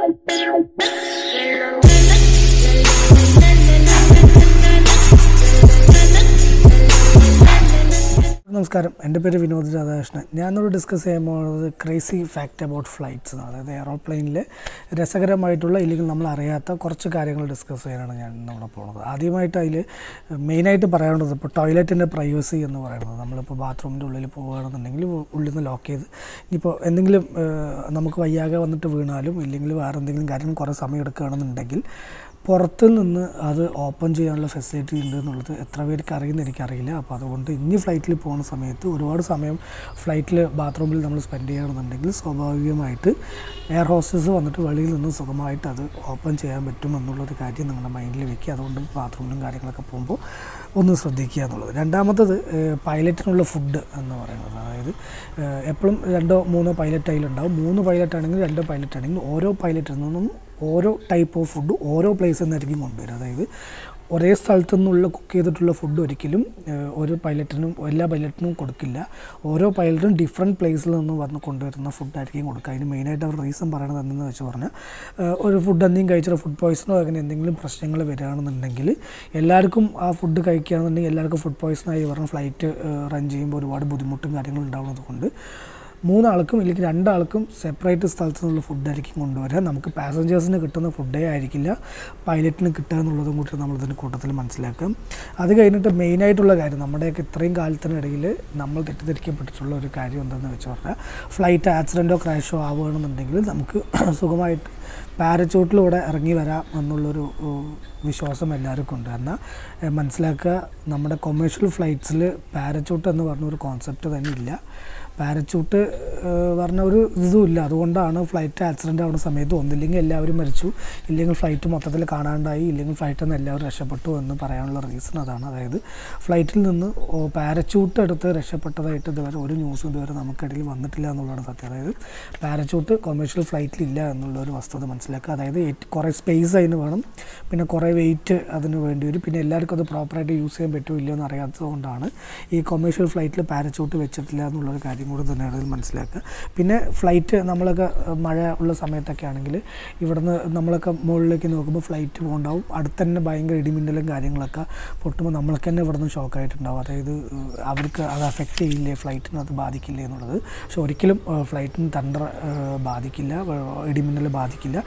നമസ്കാരം എൻ്റെ പേര് വിനോദ് രാധാകൃഷ്ണൻ ഞാനിവിടെ ഡിസ്കസ് ചെയ്യാൻ പോകുന്നത് ക്രേസി ഫാക്റ്റ് അബൌട്ട് ഫ്ലൈറ്റ്സ് എന്നാണ് അതായത് എയറോപ്ലെയിനിൽ രസകരമായിട്ടുള്ള ഇല്ലെങ്കിൽ നമ്മൾ അറിയാത്ത കുറച്ച് കാര്യങ്ങൾ ഡിസ്കസ് ചെയ്യാനാണ് ഞാൻ നമ്മുടെ പോകുന്നത് ആദ്യമായിട്ട് അതിൽ മെയിനായിട്ട് പറയാനുള്ളത് ഇപ്പോൾ ടോയ്ലറ്റിൻ്റെ പ്രൈവസി എന്ന് പറയുന്നത് നമ്മളിപ്പോൾ ബാത്റൂമിൻ്റെ ഉള്ളിൽ പോകുകയാണെന്നുണ്ടെങ്കിൽ ഉള്ളിൽ നിന്ന് ലോക്ക് ചെയ്ത് ഇനിയിപ്പോൾ എന്തെങ്കിലും ഏഹ്, നമുക്ക് വയ്യാകെ വന്നിട്ട് വീണാലും ഇല്ലെങ്കിൽ വേറെ എന്തെങ്കിലും കാര്യം കുറേ സമയം എടുക്കുകയാണെന്നുണ്ടെങ്കിൽ പുറത്ത് നിന്ന് അത് ഓപ്പൺ ചെയ്യാനുള്ള ഫെസിലിറ്റി ഉണ്ട് എന്നുള്ളത് എത്ര പേർക്ക് അറിയുന്ന എനിക്കറിയില്ല അപ്പോൾ അതുകൊണ്ട് ഇനി ഫ്ലൈറ്റിൽ പോകുന്ന സമയത്ത് ഒരുപാട് സമയം ഫ്ലൈറ്റിൽ ബാത്റൂമിൽ നമ്മൾ സ്പെൻഡ് ചെയ്യുകയാണെന്നുണ്ടെങ്കിൽ സ്വാഭാവികമായിട്ട് എയർ ഹോസ്റ്റസ് വന്നിട്ട് വെളിയിൽ നിന്ന് സുഖമായിട്ട് അത് ഓപ്പൺ ചെയ്യാൻ പറ്റും എന്നുള്ളൊരു കാര്യം നിങ്ങളുടെ മൈൻഡിൽ വെക്കുക അതുകൊണ്ട് ബാത്റൂമിലും കാര്യങ്ങളൊക്കെ പോകുമ്പോൾ ഒന്ന് ശ്രദ്ധിക്കുക എന്നുള്ളത് രണ്ടാമത്തത് പൈലറ്റിനുള്ള ഫുഡ് എന്ന് പറയുന്നത് അതായത് എപ്പോഴും രണ്ടോ മൂന്നോ പൈലറ്റ് അതിലുണ്ടാവും മൂന്ന് പൈലറ്റ് ആണെങ്കിൽ രണ്ടോ പൈലറ്റ് ആണെങ്കിൽ ഓരോ പൈലറ്റിൽ നിന്നും ഓരോ ടൈപ്പ് ഓഫ് ഫുഡ് ഓരോ പ്ലേസിൽ നിന്നായിരിക്കും കൊണ്ടുവരിക അതായത് ഒരേ സ്ഥലത്തു നിന്നുള്ള കുക്ക് ചെയ്തിട്ടുള്ള ഫുഡ് ഒരിക്കലും ഏഹ്, ഒരു പൈലറ്റിനും എല്ലാ പൈലറ്റിനും കൊടുക്കില്ല ഓരോ പൈലറ്റും ഡിഫറെൻറ്റ് പ്ലേസിൽ നിന്ന് വന്ന് കൊണ്ടുവരുന്ന ഫുഡായിരിക്കും കൊടുക്കുക അതിന് മെയിനായിട്ട് അവർ റീസൺ പറയണത് എന്തെന്ന് വെച്ച് പറഞ്ഞാൽ ഏഹ്, ഒരു ഫുഡ് എന്തെങ്കിലും കഴിച്ചിട്ട് ഫുഡ് പോയ്സണോ അങ്ങനെ എന്തെങ്കിലും പ്രശ്നങ്ങൾ വരികയാണെന്നുണ്ടെങ്കിൽ എല്ലാവർക്കും ആ ഫുഡ് കഴിക്കുകയാണെന്നുണ്ടെങ്കിൽ എല്ലാവർക്കും ഫുഡ് പോയ്സണായി പറഞ്ഞ ഫ്ലൈറ്റ് റൺ ചെയ്യുമ്പോൾ ഒരുപാട് ബുദ്ധിമുട്ടും കാര്യങ്ങളും ഉണ്ടാവുന്നത് കൊണ്ട് മൂന്നാൾക്കും ഇല്ലെങ്കിൽ രണ്ടാൾക്കും സെപ്പറേറ്റ് സ്ഥലത്തു നിന്നുള്ള ഫുഡായിരിക്കും കൊണ്ടുവരിക നമുക്ക് പാസഞ്ചേഴ്സിന് കിട്ടുന്ന ഫുഡേ ആയിരിക്കില്ല പൈലറ്റിന് കിട്ടുക എന്നുള്ളതും കൂടി നമ്മൾ ഇതിൻ്റെ കൂട്ടത്തിൽ മനസ്സിലാക്കാം അത് കഴിഞ്ഞിട്ട് മെയിനായിട്ടുള്ള കാര്യം നമ്മുടെയൊക്കെ ഇത്രയും കാലത്തിനിടയിൽ നമ്മൾ തെറ്റിദ്ധരിക്കപ്പെട്ടിട്ടുള്ള ഒരു കാര്യം എന്താണെന്ന് വെച്ച് പറഞ്ഞാൽ ഫ്ലൈറ്റ് ആക്സിഡൻറ്റോ ക്രാഷോ ആവുകയാണെന്നുണ്ടെങ്കിൽ നമുക്ക് സുഖമായിട്ട് പാരച്ചൂട്ടിലൂടെ ഇറങ്ങി വരാം എന്നുള്ളൊരു ഉം, വിശ്വാസം എല്ലാവർക്കും ഉണ്ട് എന്നാൽ ഏഹ്, മനസ്സിലാക്കുക നമ്മുടെ കൊമേഴ്ഷ്യൽ ഫ്ലൈറ്റ്സിൽ പാരച്ചൂട്ട് എന്ന് പറഞ്ഞ ഒരു കോൺസെപ്റ്റ് തന്നെ ഇല്ല പാരച്ചൂട്ട് ഏഹ്, പറഞ്ഞ ഒരു ഇതും ഇല്ല അതുകൊണ്ടാണ് ഫ്ലൈറ്റ് ആക്സിഡൻ്റ് ആവുന്ന സമയത്ത് ഒന്നില്ലെങ്കിൽ എല്ലാവരും മരിച്ചു ഇല്ലെങ്കിൽ ഫ്ലൈറ്റ് മൊത്തത്തിൽ കാണാണ്ടായി ഇല്ലെങ്കിൽ ഫ്ലൈറ്റിൽ നിന്ന് എല്ലാവരും രക്ഷപ്പെട്ടു എന്ന് പറയാനുള്ള റീസൺ അതാണ് അതായത് ഫ്ലൈറ്റിൽ നിന്ന് പാരച്ചൂട്ട് എടുത്ത് രക്ഷപ്പെട്ടതായിട്ട് ഇതുവരെ ഒരു ന്യൂസ് ഇതുവരെ നമുക്കിടയിൽ വന്നിട്ടില്ല എന്നുള്ളതാണ് സത്യം അതായത് പാരച്ചൂട്ട് കൊമേഴ്ഷ്യൽ ഫ്ലൈറ്റിൽ ഇല്ല എന്നുള്ള ഒരു വസ്തുത മനസ്സിലാക്കുക അതായത് ഏറ്റ് കുറേ സ്പേസ് അതിന് വേണം പിന്നെ കുറേ വെയിറ്റ് അതിന് വേണ്ടി വരും പിന്നെ എല്ലാവർക്കും അത് പ്രോപ്പറായിട്ട് യൂസ് ചെയ്യാൻ പറ്റുമോ ഇല്ലയോ എന്ന് അറിയാത്തത് കൊണ്ടാണ് ഈ കൊമേഴ്ഷ്യൽ ഫ്ലൈറ്റിൽ പാരച്ചൂട്ട് വെച്ചിട്ടില്ല എന്നുള്ളൊരു കാര്യം കൂടി തന്നെയാണ് ഇതിൽ മനസ്സിലാക്കുക പിന്നെ ഫ്ലൈറ്റ് നമ്മളൊക്കെ ഏഹ്, മഴ ഉള്ള സമയത്തൊക്കെ ആണെങ്കിൽ ഇവിടുന്ന് നമ്മളൊക്കെ മുകളിലേക്ക് നോക്കുമ്പോൾ ഫ്ലൈറ്റ് പോകുണ്ടാവും അടുത്ത് തന്നെ ഭയങ്കര ഇടിമിന്നലും കാര്യങ്ങളൊക്കെ പൊട്ടുമ്പോൾ നമ്മൾക്ക് തന്നെ ഇവിടുന്ന് ഷോക്കായിട്ടുണ്ടാവും അതായത് ഏഹ്, അവർക്ക് അത് അഫക്റ്റ് ചെയ്യില്ലേ ഫ്ലൈറ്റിന് അത് ബാധിക്കില്ലേ എന്നുള്ളത് പക്ഷെ ഒരിക്കലും ഫ്ലൈറ്റിന് തണ്ടർ ബാധിക്കില്ല ഏഹ്, ഇടിമിന്നൽ ബാധിക്കില്ല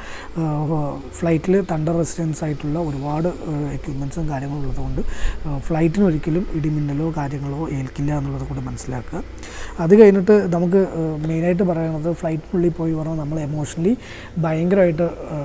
ഫ്ലൈറ്റിൽ തണ്ടർ റെസിസ്റ്റൻസ് ആയിട്ടുള്ള ഒരുപാട് എക്യുപ്മെൻസും കാര്യങ്ങളും ഉള്ളതുകൊണ്ട് ഫ്ലൈറ്റിന് ഒരിക്കലും ഇടിമിന്നലോ കാര്യങ്ങളോ ഏൽക്കില്ല എന്നുള്ളത് കൂടി മനസ്സിലാക്കുക അത് കഴിഞ്ഞിട്ട് നമുക്ക് മെയിനായിട്ട് പറയണത് ഫ്ലൈറ്റിനുള്ളിൽ പോയി പറഞ്ഞാൽ നമ്മൾ എമോഷണലി ഭയങ്കരമായിട്ട്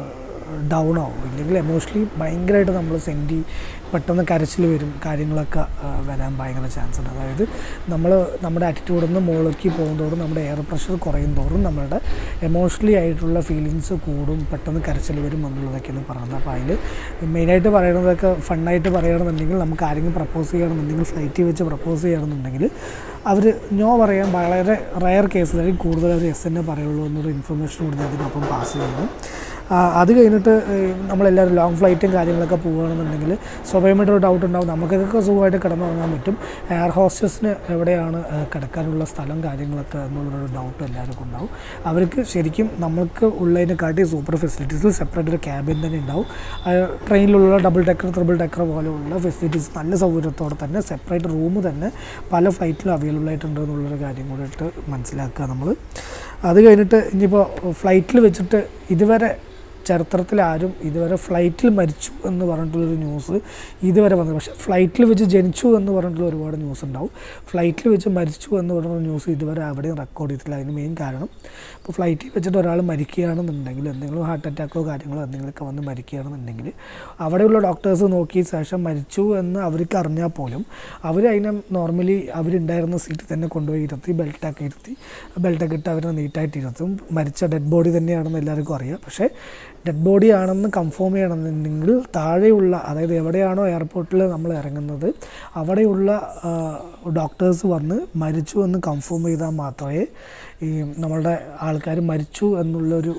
ഡൗൺ ആവും ഇല്ലെങ്കിൽ എമോഷണലി ഭയങ്കരമായിട്ട് നമ്മൾ സെൻറ്റി പെട്ടെന്ന് കരച്ചിൽ വരും കാര്യങ്ങളൊക്കെ ആ, വരാൻ ഭയങ്കര ചാൻസ് ഉണ്ട് അതായത് നമ്മൾ നമ്മുടെ ആറ്റിറ്റ്യൂഡിൽ നിന്ന് മുകളിലേക്ക് പോകുന്തോറും നമ്മുടെ എയർ പ്രഷർ കുറയും തോറും നമ്മളുടെ എമോഷണലി ആയിട്ടുള്ള ഫീലിങ്സ് കൂടും പെട്ടെന്ന് കരച്ചിൽ വരും എന്നുള്ളതൊക്കെയാണ് പറയുന്നത് അപ്പോൾ അതിൽ മെയിനായിട്ട് പറയണതൊക്കെ ഫണ്ണായിട്ട് പറയുകയാണെന്നുണ്ടെങ്കിൽ നമുക്ക് ആരെങ്കിലും പ്രപ്പോസ് ചെയ്യണമെന്നുണ്ടെങ്കിൽ ഫ്ലൈറ്റിൽ വെച്ച് പ്രപ്പോസ് ചെയ്യണമെന്നുണ്ടെങ്കിൽ അവർ നോ പറയാൻ വളരെ റയർ കേസിലായിരിക്കും കൂടുതൽ അവർ എസ് എന്നെ പറയുള്ളൂ എന്നൊരു ഇൻഫർമേഷൻ കൂടി ഞാൻ അതിനൊപ്പം പാസ് ചെയ്യണം ആ, അത് കഴിഞ്ഞിട്ട് ഏഹ്, നമ്മളെല്ലാവരും ലോങ് ഫ്ലൈറ്റും കാര്യങ്ങളൊക്കെ പോവുകയാണെന്നുണ്ടെങ്കിൽ സ്വാഭാവികമായിട്ട് ഒരു ഡൗട്ട് ഉണ്ടാവും നമുക്കൊക്കെ സുഖമായിട്ട് കിടന്നുറങ്ങാൻ പറ്റും എയർ ഹോസ്റ്റസിന് എവിടെയാണ് ഏഹ്, കിടക്കാനുള്ള സ്ഥലം കാര്യങ്ങളൊക്കെ എന്നുള്ളൊരു ഡൗട്ട് എല്ലാവർക്കും ഉണ്ടാവും അവർക്ക് ശരിക്കും നമ്മൾക്ക് ഉള്ളതിനെക്കാട്ടി സൂപ്പർ ഫെസിലിറ്റീസിൽ സെപ്പറേറ്റ് ഒരു ക്യാബിൻ തന്നെ ഉണ്ടാവും ആ, ട്രെയിനിലുള്ള ഡബിൾ ഡെക്കർ ത്രിബിൾ ഡെക്കർ പോലെയുള്ള ഫെസിലിറ്റീസ് നല്ല സൗകര്യത്തോടെ തന്നെ സെപ്പറേറ്റ് റൂം തന്നെ പല ഫ്ലൈറ്റിലും അവൈലബിൾ ആയിട്ടുണ്ട് എന്നുള്ളൊരു കാര്യം കൂടിയിട്ട് മനസ്സിലാക്കുക നമ്മൾ അത് കഴിഞ്ഞിട്ട് ഇനിയിപ്പോൾ ഫ്ലൈറ്റിൽ വെച്ചിട്ട് ഇതുവരെ ചരിത്രത്തിൽ ആരും ഇതുവരെ ഫ്ലൈറ്റിൽ മരിച്ചു എന്ന് പറഞ്ഞിട്ടുള്ളൊരു ന്യൂസ് ഇതുവരെ വന്നത് പക്ഷേ ഫ്ലൈറ്റിൽ വെച്ച് ജനിച്ചു എന്ന് പറഞ്ഞിട്ടുള്ള ഒരുപാട് ന്യൂസ് ഉണ്ടാവും ഫ്ലൈറ്റിൽ വെച്ച് മരിച്ചു എന്ന് പറഞ്ഞ ന്യൂസ് ഇതുവരെ അവിടെയും റെക്കോർഡ് ചെയ്തിട്ടില്ല അതിന് മെയിൻ കാരണം ഇപ്പോൾ ഫ്ലൈറ്റിൽ വെച്ചിട്ട് ഒരാൾ മരിക്കുകയാണെന്നുണ്ടെങ്കിൽ എന്തെങ്കിലും ഹാർട്ട് അറ്റാക്കോ കാര്യങ്ങളോ എന്തെങ്കിലുമൊക്കെ വന്ന് മരിക്കുകയാണെന്നുണ്ടെങ്കിൽ അവിടെയുള്ള ഡോക്ടേഴ്സ് നോക്കിയ ശേഷം മരിച്ചു എന്ന് അവർക്ക് അറിഞ്ഞാൽ പോലും അവർ അതിനെ നോർമലി അവരുണ്ടായിരുന്ന സീറ്റിൽ തന്നെ കൊണ്ടുപോയി ഇരുത്തി ബെൽറ്റൊക്കെ ഇരുത്തി ബെൽറ്റൊക്കെ ഇട്ട് അവരെ നീറ്റായിട്ട് ഇരുത്തും മരിച്ച ഡെഡ് ബോഡി തന്നെയാണെന്ന് എല്ലാവർക്കും അറിയാം പക്ഷേ ഡെഡ് ബോഡി ആണെന്ന് കൺഫേം ചെയ്യണമെന്നുണ്ടെങ്കിൽ താഴെയുള്ള അതായത് എവിടെയാണോ എയർപോർട്ടിൽ നമ്മൾ ഇറങ്ങുന്നത് അവിടെയുള്ള ഡോക്ടേഴ്സ് വന്ന് മരിച്ചു എന്ന് കൺഫേം ചെയ്താൽ മാത്രമേ ഈ നമ്മളുടെ ആൾക്കാർ മരിച്ചു എന്നുള്ളൊരു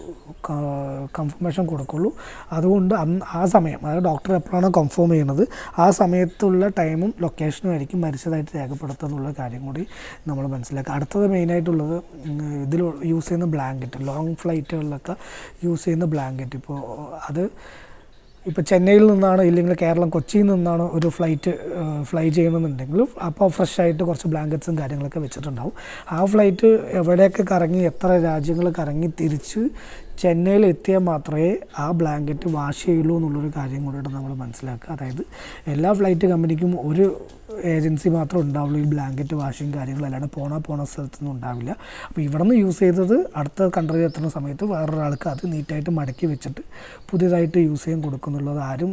കൺഫർമേഷൻ കൊടുക്കുള്ളൂ അതുകൊണ്ട് അന്ന് ആ സമയം അതായത് ഡോക്ടർ എപ്പോഴാണോ കൺഫേം ചെയ്യുന്നത് ആ സമയത്തുള്ള ടൈമും ലൊക്കേഷനും ആയിരിക്കും മരിച്ചതായിട്ട് രേഖപ്പെടുത്തുക എന്നുള്ള കാര്യം കൂടി നമ്മൾ മനസ്സിലാക്കുക അടുത്തത് മെയിനായിട്ടുള്ളത് ഇതിൽ യൂസ് ചെയ്യുന്ന ബ്ലാങ്കറ്റ് ലോങ് ഫ്ലൈറ്റുകളിലൊക്കെ യൂസ് ചെയ്യുന്ന ബ്ലാങ്കറ്റ് ഇപ്പോൾ അത് ഇപ്പോൾ ചെന്നൈയിൽ നിന്നാണ് ഇല്ലെങ്കിൽ കേരളം കൊച്ചിയിൽ നിന്നാണ് ഒരു ഫ്ലൈറ്റ് ഫ്ലൈ ചെയ്യണമെന്നുണ്ടെങ്കിൽ അപ്പോൾ ഫ്രഷ് ആയിട്ട് കുറച്ച് ബ്ലാങ്കറ്റ്സും കാര്യങ്ങളൊക്കെ വെച്ചിട്ടുണ്ടാവും ആ ഫ്ലൈറ്റ് എവിടെയൊക്കെ കറങ്ങി എത്ര രാജ്യങ്ങൾ കറങ്ങി തിരിച്ച് ചെന്നൈയിൽ എത്തിയാൽ മാത്രമേ ആ ബ്ലാങ്കറ്റ് വാഷ് ചെയ്യുള്ളൂ എന്നുള്ളൊരു കാര്യം കൂടിയിട്ട് നമ്മൾ മനസ്സിലാക്കുക അതായത് എല്ലാ ഫ്ലൈറ്റ് കമ്പനിക്കും ഒരു ഏജൻസി മാത്രമേ ഉണ്ടാവുള്ളൂ ഈ ബ്ലാങ്കറ്റ് വാഷിങ് കാര്യങ്ങൾ അല്ലാണ്ട് പോണ പോണ സ്ഥലത്തൊന്നും ഉണ്ടാവില്ല അപ്പോൾ ഇവിടെ നിന്ന് യൂസ് ചെയ്തത് അടുത്ത കൺട്രിയിൽ എത്തുന്ന സമയത്ത് വേറൊരാൾക്ക് അത് നീറ്റായിട്ട് മടക്കി വെച്ചിട്ട് പുതിയതായിട്ട് യൂസ് ചെയ്യാൻ കൊടുക്കുന്നുള്ളത് ആരും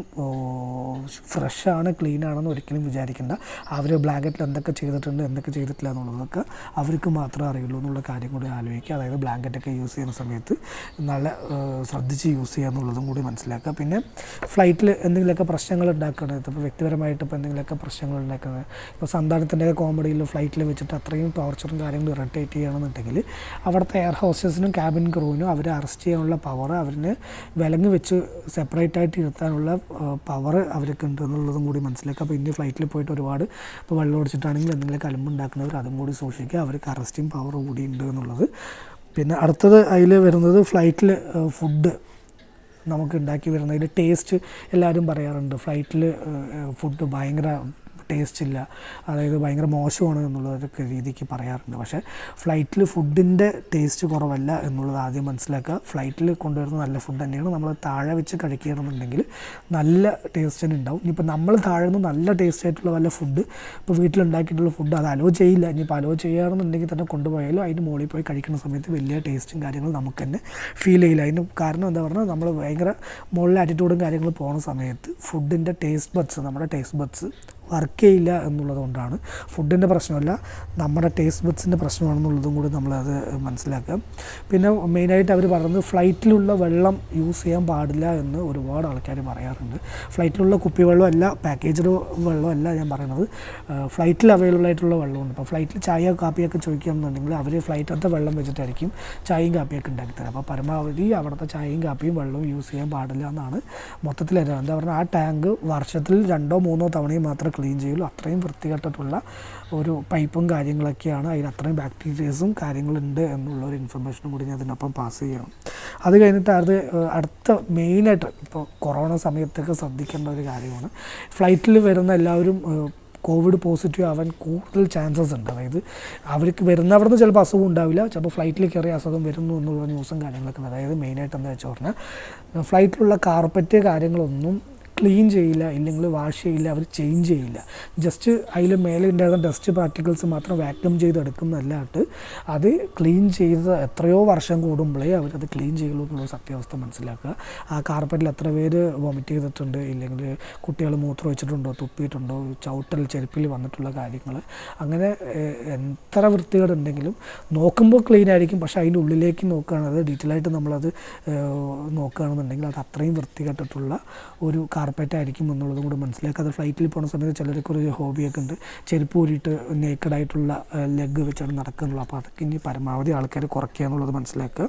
ഫ്രഷാണ് ക്ലീൻ ആണെന്ന് ഒരിക്കലും വിചാരിക്കേണ്ട അവർ ബ്ലാങ്കറ്റിൽ എന്തൊക്കെ ചെയ്തിട്ടുണ്ട് എന്തൊക്കെ ചെയ്തിട്ടില്ല എന്നുള്ളതൊക്കെ അവർക്ക് മാത്രമേ അറിയുള്ളൂ എന്നുള്ള കാര്യം കൂടി ആലോചിക്കുക അതായത് ബ്ലാങ്കറ്റൊക്കെ യൂസ് ചെയ്യുന്ന സമയത്ത് നല്ല ഏഹ്, ശ്രദ്ധിച്ച് യൂസ് ചെയ്യുക എന്നുള്ളതും കൂടി മനസ്സിലാക്കുക പിന്നെ ഫ്ലൈറ്റിൽ എന്തെങ്കിലുമൊക്കെ പ്രശ്നങ്ങൾ ഉണ്ടാക്കുന്നത് ഇപ്പോൾ വ്യക്തിപരമായിട്ട് ഇപ്പോൾ എന്തെങ്കിലുമൊക്കെ പ്രശ്നങ്ങൾ ഉണ്ടാക്കുന്നത് ഇപ്പോൾ സന്താനത്തിൻ്റെ കോമഡിയിൽ ഫ്ലൈറ്റിൽ വെച്ചിട്ട് അത്രയും ടോർച്ചറും കാര്യങ്ങളും ഇറിറ്റേറ്റ് ചെയ്യണമെന്നുണ്ടെങ്കിൽ അവിടുത്തെ എയർ ഹോസ്റ്റസിനും ക്യാബിൻ ക്രൂവിനും അവരെ അറസ്റ്റ് ചെയ്യാനുള്ള പവർ അവരിന് വിലങ്ങ് വെച്ച് സെപ്പറേറ്റ് ആയിട്ട് ഇരുത്താനുള്ള പവർ അവർക്ക് ഉണ്ട് എന്നുള്ളതും കൂടി മനസ്സിലാക്കുക അപ്പോൾ ഇന്ത്യ ഫ്ലൈറ്റിൽ പോയിട്ട് ഒരുപാട് ഇപ്പോൾ വെള്ളം ഒടിച്ചിട്ടാണെങ്കിൽ എന്തെങ്കിലും കലമ്പുണ്ടാക്കുന്നവർ അതും കൂടി സൂക്ഷിക്കുക അവർക്ക് അറസ്റ്റിംഗ് പവർ കൂടി ഉണ്ട് എന്നുള്ളത് പിന്നെ അടുത്തത് അതിൽ വരുന്നത് ഫ്ലൈറ്റിൽ ഫുഡ് നമുക്ക് ഉണ്ടാക്കി വരുന്നതിൽ ടേസ്റ്റ് എല്ലാവരും പറയാറുണ്ട് ഫ്ലൈറ്റിൽ ഫുഡ് ഭയങ്കര ടേസ്റ്റ് ഇല്ല അതായത് ഭയങ്കര മോശമാണ് എന്നുള്ളതൊക്കെ രീതിക്ക് പറയാറുണ്ട് പക്ഷേ ഫ്ലൈറ്റിൽ ഫുഡിൻ്റെ ടേസ്റ്റ് കുറവല്ല എന്നുള്ളത് ആദ്യം മനസ്സിലാക്കുക ഫ്ലൈറ്റിൽ കൊണ്ടുവരുന്ന നല്ല ഫുഡ് തന്നെയാണ് നമ്മൾ താഴെ വെച്ച് കഴിക്കുകയാണെന്നുണ്ടെങ്കിൽ നല്ല ടേസ്റ്റ് തന്നെ ഉണ്ടാവും ഇനിയിപ്പോൾ നമ്മൾ താഴെ നിന്ന് നല്ല ടേസ്റ്റ് ആയിട്ടുള്ള വല്ല ഫുഡ് ഇപ്പോൾ വീട്ടിലുണ്ടാക്കിയിട്ടുള്ള ഫുഡ് അത് അലോ ചെയ്യില്ല ഇനിയിപ്പോൾ അലോ ചെയ്യുകയാണെന്നുണ്ടെങ്കിൽ തന്നെ കൊണ്ടുപോയാലും അതിന് മുകളിൽ പോയി കഴിക്കുന്ന സമയത്ത് വലിയ ടേസ്റ്റും കാര്യങ്ങളും നമുക്ക് തന്നെ ഫീൽ ചെയ്യില്ല അതിന് കാരണം എന്താ പറഞ്ഞാൽ നമ്മൾ ഭയങ്കര മുകളിൽ ആറ്റിറ്റ്യൂഡും കാര്യങ്ങളും പോകുന്ന സമയത്ത് ഫുഡിൻ്റെ ടേസ്റ്റ് ബഡ്സ് നമ്മുടെ ടേസ്റ്റ് ബഡ്സ് വർക്ക് ചെയ്യില്ല എന്നുള്ളത് കൊണ്ടാണ് ഫുഡിൻ്റെ പ്രശ്നമല്ല നമ്മുടെ ടേസ്റ്റ് ബഡ്സിൻ്റെ പ്രശ്നമാണെന്നുള്ളതും കൂടി നമ്മളത് മനസ്സിലാക്കുക പിന്നെ മെയിനായിട്ട് അവർ പറയുന്നത് ഫ്ലൈറ്റിലുള്ള വെള്ളം യൂസ് ചെയ്യാൻ പാടില്ല എന്ന് ഒരുപാട് ആൾക്കാർ പറയാറുണ്ട് ഫ്ലൈറ്റിലുള്ള കുപ്പിവെള്ളം അല്ല പാക്കേജ്ഡ് വെള്ളമല്ല ഞാൻ പറയുന്നത് ഫ്ലൈറ്റിൽ അവൈലബിൾ ആയിട്ടുള്ള വെള്ളമുണ്ട് ഇപ്പോൾ ഫ്ലൈറ്റിൽ ചായ കാപ്പിയൊക്കെ ചോദിക്കുകയാണെന്നുണ്ടെങ്കിൽ അവർ ഫ്ലൈറ്റിലത്തെ വെള്ളം വെച്ചിട്ടായിരിക്കും ചായയും കാപ്പിയൊക്കെ ഉണ്ടാക്കി തരാം അപ്പോൾ പരമാവധി അവിടുത്തെ ചായയും കാപ്പിയും വെള്ളവും യൂസ് ചെയ്യാൻ പാടില്ല എന്നാണ് മൊത്തത്തിൽ എന്താ എന്താ പറഞ്ഞാൽ ആ ടാങ്ക് വർഷത്തിൽ രണ്ടോ മൂന്നോ തവണയും മാത്രമേ ക്ലീൻ ചെയ്യുള്ളൂ അത്രയും വൃത്തികെട്ടിട്ടുള്ള ഒരു പൈപ്പും കാര്യങ്ങളൊക്കെയാണ് അതിന് അത്രയും ബാക്ടീരിയസും കാര്യങ്ങളുണ്ട് എന്നുള്ള ഒരു ഇൻഫർമേഷനും കൂടി ഞാൻ അതിനൊപ്പം പാസ് ചെയ്യണം അത് കഴിഞ്ഞിട്ട് അത് ഏഹ്, അടുത്ത മെയിനായിട്ട് ഇപ്പോൾ കൊറോണ സമയത്തൊക്കെ ശ്രദ്ധിക്കേണ്ട ഒരു കാര്യമാണ് ഫ്ലൈറ്റിൽ വരുന്ന എല്ലാവരും ഏഹ്, കോവിഡ് പോസിറ്റീവ് ആവാൻ കൂടുതൽ ചാൻസസ് ഉണ്ട് അതായത് അവർക്ക് വരുന്നവിടുന്ന് ചിലപ്പോൾ അസുഖം ഉണ്ടാവില്ല ചിലപ്പോൾ ഫ്ലൈറ്റിൽ കയറിയ അസുഖം വരുന്നു എന്നുള്ള ന്യൂസും കാര്യങ്ങളൊക്കെ ഉണ്ട് അതായത് മെയിനായിട്ട് എന്താ വെച്ചാൽ പറഞ്ഞാൽ ഫ്ലൈറ്റിലുള്ള കാർപ്പറ്റ് കാര്യങ്ങളൊന്നും ക്ലീൻ ചെയ്യില്ല ഇല്ലെങ്കിൽ വാഷ് ചെയ്യില്ല അവർ ചേഞ്ച് ചെയ്യില്ല ജസ്റ്റ് അതിൽ മേലെ ഉണ്ടായിരുന്ന ഡസ്റ്റ് പാർട്ടിക്കിൾസ് മാത്രം വാക്യൂം ചെയ്തെടുക്കുന്നതല്ലാണ്ട് അത് ക്ലീൻ ചെയ്ത് എത്രയോ വർഷം കൂടുമ്പോഴേ അവരത് ക്ലീൻ ചെയ്യുള്ളൂ എന്നുള്ള സത്യാവസ്ഥ മനസ്സിലാക്കുക ആ കാർപ്പറ്റിൽ എത്ര പേര് വോമിറ്റ് ചെയ്തിട്ടുണ്ട് ഇല്ലെങ്കിൽ കുട്ടികൾ മൂത്രം വെച്ചിട്ടുണ്ടോ തുപ്പിയിട്ടുണ്ടോ ചവിട്ടൽ ചെരുപ്പിൽ വന്നിട്ടുള്ള കാര്യങ്ങൾ അങ്ങനെ ഏഹ്, എത്ര വൃത്തികേടുണ്ടെങ്കിലും നോക്കുമ്പോൾ ക്ലീൻ ആയിരിക്കും പക്ഷേ അതിൻ്റെ ഉള്ളിലേക്ക് നോക്കുകയാണെങ്കിൽ ഡീറ്റെയിൽ ആയിട്ട് നമ്മളത് ഏഹ്, നോക്കുകയാണെന്നുണ്ടെങ്കിൽ അത് അത്രയും വൃത്തികെട്ടിട്ടുള്ള ഒരു കാർപ്പറ്റ് ആയിരിക്കും എന്നുള്ളതും കൂടി മനസ്സിലാക്കുക അത് ഫ്ലൈറ്റിൽ പോകുന്ന സമയത്ത് ചിലർക്ക് ഒരു ഹോബിയൊക്കെ ഉണ്ട് ചെരുപ്പ് ഊരിയിട്ട് നേക്കഡായിട്ടുള്ള ലെഗ് വെച്ചാണ് നടക്കുന്നുള്ളൂ അപ്പോൾ അതൊക്കെ ഇനി പരമാവധി ആൾക്കാർ കുറയ്ക്കുക എന്നുള്ളത് മനസ്സിലാക്കുക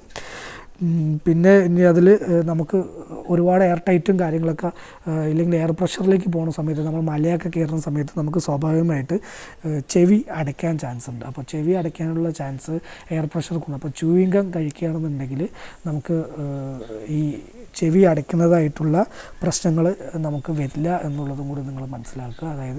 ഉം, പിന്നെ ഇനി അതിൽ നമുക്ക് ഒരുപാട് എയർ ടൈറ്റും കാര്യങ്ങളൊക്കെ ഏഹ്, ഇല്ലെങ്കിൽ എയർ പ്രഷറിലേക്ക് പോകുന്ന സമയത്ത് നമ്മൾ മലയൊക്കെ കയറുന്ന സമയത്ത് നമുക്ക് സ്വാഭാവികമായിട്ട് ഏഹ്, ചെവി അടയ്ക്കാൻ ചാൻസ് ഉണ്ട് അപ്പോൾ ചെവി അടയ്ക്കാനുള്ള ചാൻസ് എയർ പ്രഷർ കൂടും അപ്പോൾ ചൂയിങ്കം കഴിക്കുകയാണെന്നുണ്ടെങ്കിൽ നമുക്ക് ഏഹ്, ഈ ചെവി അടയ്ക്കുന്നതായിട്ടുള്ള പ്രശ്നങ്ങൾ നമുക്ക് വരില്ല എന്നുള്ളതും കൂടി നിങ്ങൾ മനസ്സിലാക്കുക അതായത്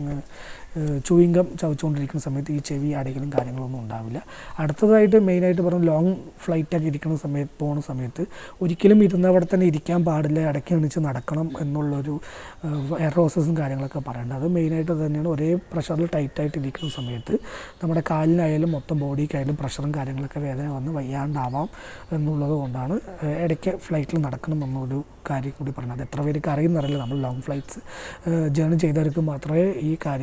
ചൂയിങ്കം ചവച്ചുകൊണ്ടിരിക്കുന്ന സമയത്ത് ഈ ചെവി അടയ്ക്കലും കാര്യങ്ങളൊന്നും ഉണ്ടാവില്ല അടുത്തതായിട്ട് മെയിനായിട്ട് പറഞ്ഞു ലോങ് ഫ്ലൈറ്റൊക്കെ ഇരിക്കുന്ന സമയത്ത് പോകുന്ന സമയത്ത് ഒരിക്കലും ഇരുന്നവിടെ തന്നെ ഇരിക്കാൻ പാടില്ല ഇടയ്ക്ക് എണിച്ച് നടക്കണം എന്നുള്ളൊരു എയർ പ്രോസസ്സും കാര്യങ്ങളൊക്കെ പറയേണ്ടത് അത് മെയിനായിട്ട് അത് തന്നെയാണ് ഒരേ പ്രഷറിൽ ടൈറ്റായിട്ട് ഇരിക്കുന്ന സമയത്ത് നമ്മുടെ കാലിനായാലും മൊത്തം ബോഡിക്കായാലും പ്രഷറും കാര്യങ്ങളൊക്കെ വേദന വന്ന് വയ്യാണ്ടാവാം എന്നുള്ളത് കൊണ്ടാണ് ഏഹ്, ഇടയ്ക്ക് ഫ്ലൈറ്റിൽ നടക്കണം എന്നൊരു കാര്യം കൂടി പറയുന്നത് അത് എത്ര പേർക്ക് അറിയുന്നറിയില്ല നമ്മൾ ലോങ് ഫ്ലൈറ്റ്സ് ജേണി ചെയ്തവർക്ക് മാത്രമേ ഈ കാര്യങ്ങൾ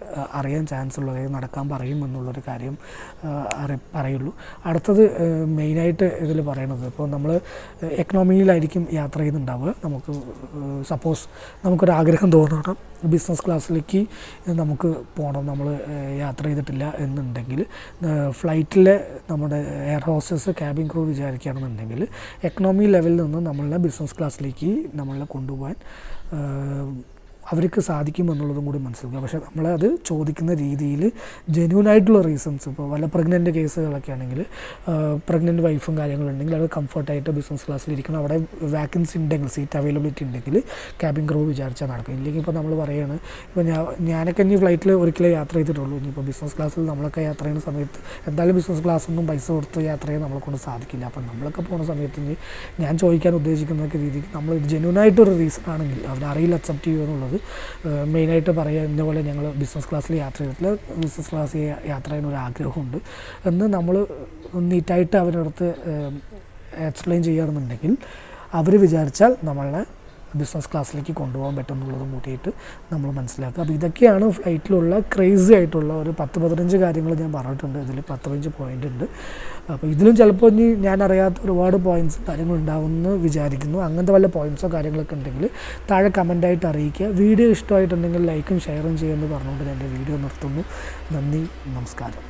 ആ, അറിയാൻ ചാൻസ് ഉള്ള കാര്യം നടക്കാൻ പറയും എന്നുള്ളൊരു കാര്യം ആ, അറി പറയുള്ളൂ അടുത്തത് മെയിനായിട്ട് ഇതിൽ പറയണത് ഇപ്പോൾ നമ്മൾ എക്കണോമിയിലായിരിക്കും യാത്ര ചെയ്യുന്നുണ്ടാവുക നമുക്ക് സപ്പോസ് നമുക്കൊരു ആഗ്രഹം തോന്നണം ബിസിനസ് ക്ലാസ്സിലേക്ക് നമുക്ക് പോകണം നമ്മൾ യാത്ര ചെയ്തിട്ടില്ല എന്നുണ്ടെങ്കിൽ ഫ്ലൈറ്റിലെ നമ്മുടെ എയർ ഹോസ്റ്റസ് ക്യാബിൻ ക്രൂ വിചാരിക്കുകയാണെന്നുണ്ടെങ്കിൽ എക്കണോമി ലെവലിൽ നിന്ന് നമ്മളെ ബിസിനസ് ക്ലാസ്സിലേക്ക് നമ്മളെ കൊണ്ടുപോകാൻ ഏഹ്, അവർക്ക് സാധിക്കും എന്നുള്ളതും കൂടി മനസ്സിലാക്കുക പക്ഷേ നമ്മളത് ചോദിക്കുന്ന രീതിയിൽ ജെന്യൂൻ ആയിട്ടുള്ള റീസൺസ് ഇപ്പോൾ വല്ല പ്രഗ്നൻ്റ് കേസുകളൊക്കെ ആണെങ്കിൽ പ്രഗ്നൻ്റ് വൈഫും കാര്യങ്ങളുണ്ടെങ്കിൽ അത് കംഫർട്ടായിട്ട് ബിസിനസ് ക്ലാസ്സിൽ ഇരിക്കണം അവിടെ വാക്കൻസി ഉണ്ടെങ്കിൽ സീറ്റ് അവൈലബിലിറ്റി ഉണ്ടെങ്കിൽ ക്യാബിൻ ക്രൂ വിചാരിച്ചാൽ നടക്കും ഇല്ലെങ്കിൽ ഇപ്പോൾ നമ്മൾ പറയുകയാണ് ഇപ്പോൾ ഞാൻ ഞാനൊക്കെ ഇനി ഫ്ലൈറ്റിൽ ഒരിക്കലേ യാത്ര ചെയ്തിട്ടുള്ളൂ ഇനിയിപ്പോൾ ബിസിനസ് ക്ലാസ്സിൽ നമ്മളൊക്കെ യാത്ര ചെയ്യുന്ന സമയത്ത് എന്തായാലും ബിസിനസ് ക്ലാസ് ഒന്നും പൈസ കൊടുത്ത് യാത്ര ചെയ്യാൻ നമ്മളെ കൊണ്ട് സാധിക്കില്ല അപ്പം നമ്മളൊക്കെ പോകുന്ന സമയത്ത് ഇനി ഞാൻ ചോദിക്കാൻ ഉദ്ദേശിക്കുന്ന രീതിക്ക് നമ്മൾ ജെന്യൂനായിട്ടൊരു റീസൺ ആണെങ്കിൽ അവരറിയില്ല അക്സെപ്റ്റ് ചെയ്യുക എന്നുള്ളത് മെയിനായിട്ട് പറയുക ഇന്ന പോലെ ഞങ്ങൾ ബിസിനസ് ക്ലാസ്സിൽ യാത്ര ചെയ്തിട്ടില്ല ബിസിനസ് ക്ലാസ്സിൽ യാത്ര ചെയ്യാൻ ഒരു ആഗ്രഹമുണ്ട് എന്ന് നമ്മൾ നീറ്റായിട്ട് അവരുടെ അടുത്ത് എക്സ്പ്ലെയിൻ ചെയ്യുകയാണെന്നുണ്ടെങ്കിൽ അവർ വിചാരിച്ചാൽ നമ്മളെ ബിസിനസ് ക്ലാസ്സിലേക്ക് കൊണ്ടുപോകാൻ പറ്റുമെന്നുള്ളതും കൂട്ടിയിട്ട് നമ്മൾ മനസ്സിലാക്കുക അപ്പോൾ ഇതൊക്കെയാണ് ഫ്ലൈറ്റിലുള്ള ക്രേസി ആയിട്ടുള്ള ഒരു പത്ത് പതിനഞ്ച് കാര്യങ്ങൾ ഞാൻ പറഞ്ഞിട്ടുണ്ട് ഇതിൽ പത്ത് പതിനഞ്ച് പോയിന്റ് ഉണ്ട് അപ്പോൾ ഇതിലും ചിലപ്പോൾ ഇനി ഞാൻ അറിയാത്ത ഒരുപാട് പോയിന്റ്സ് കാര്യങ്ങൾ ഉണ്ടാവുമെന്ന് വിചാരിക്കുന്നു അങ്ങനത്തെ വല്ല പോയിന്റ്സോ കാര്യങ്ങളൊക്കെ ഉണ്ടെങ്കിൽ താഴെ കമൻ്റായിട്ട് അറിയിക്കുക വീഡിയോ ഇഷ്ടമായിട്ടുണ്ടെങ്കിൽ ലൈക്കും ഷെയറും ചെയ്യുമെന്ന് പറഞ്ഞുകൊണ്ട് ഞാൻ എൻ്റെ വീഡിയോ നിർത്തുന്നു നന്ദി നമസ്കാരം